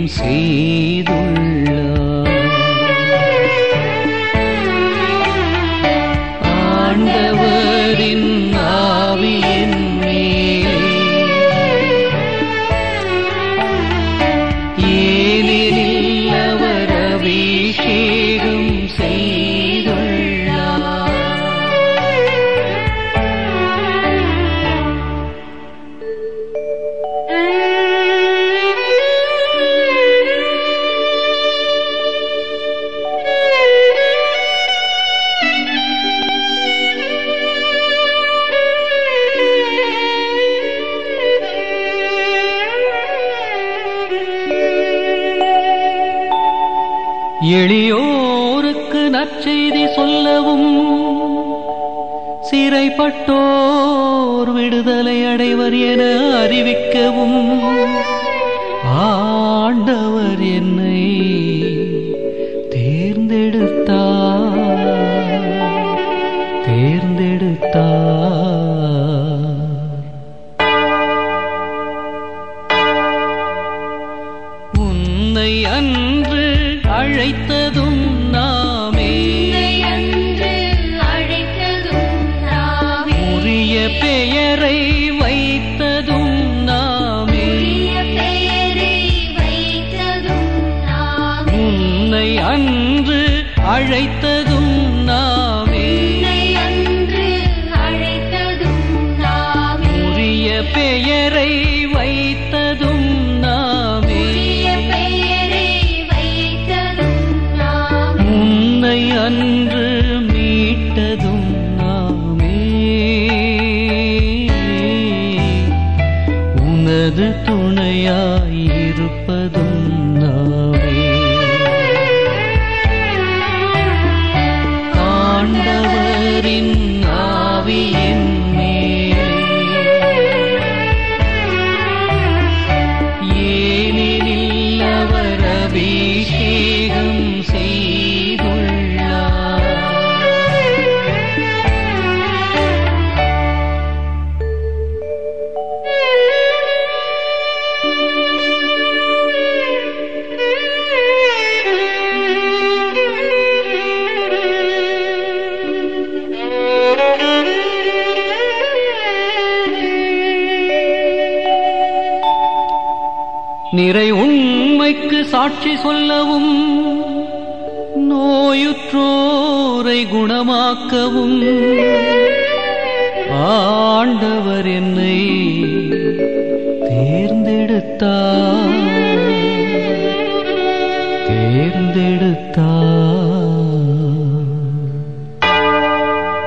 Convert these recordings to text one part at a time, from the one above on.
செய்துள்ளார் ஆண்டவரின் ஆவியின் மேலே ஏனெனில் அவர் அபிஷேகம் செய்துள்ளார் எளியோருக்கு நற்செய்தி சொல்லவும் சிறைப்பட்டோர் விடுதலை அடைவர் என அறிவிக்கவும் ஆண்டவர் என்னை தேர்ந்தெடுத்தார் தேர்ந்தெடுத்தார் உன்னை அன்று அழைத்ததும் நாமே உன்னை அன்று அழைத்ததும் நாமே உரிய பெயரை வைத்ததும் நாமே உரிய பெயரை வைத்ததும் நாமே உன்னை அன்று அழைத்ததும் நாமே உன்னை அன்று அழைத்ததும் நாமே உரிய பெயரை வைத்ததும் நாமே உரிய பெயரை வைத்ததும் நாமே உன்னை அன்று மீட்டதும் நாமே உனது துணையாயிருப்பதும் நாமே ஆண்டவரின் ஆவியின் மேலே ஏனெனில் அவர் அபிஷேகம் செய்துள்ளார் நிறை உண்மைக்கு சாட்சி சொல்லவும் நோயுற்றோரை குணமாக்கவும் ஆண்டவர் என்னை தேர்ந்தெடுத்தார் தேர்ந்தெடுத்தார்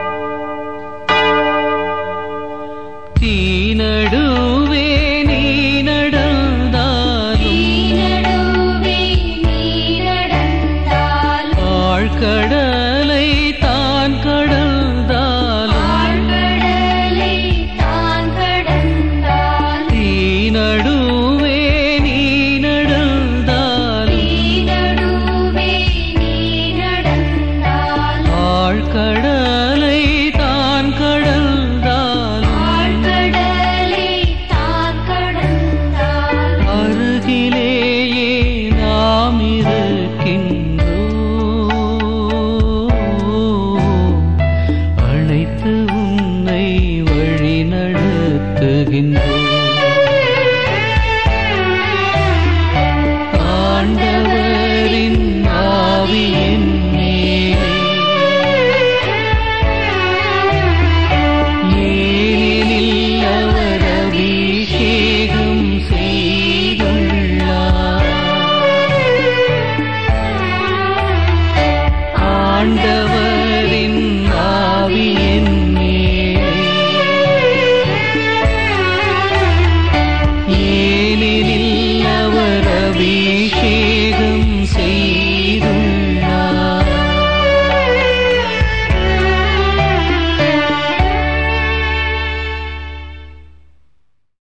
தீநடுவே நீ நடந்தாலும் நடுவே நீ நடந்தாலும் ஆழ்கடலை தான் கடந்தாலும் ஆழ்கடலை தான் கடந்தாலும் தீநடுவே நீ நடந்தாலும் நடுவே நீ நடந்தாலும் ஆழ்கடலை தான் கடந்தாலும் ஆழ்கடலை தான் கடந்தாலும் அருகிலேயே நாம் இருக்கின்றோம் அழைத்து உன்னை வழி நடத்துகின்றோம்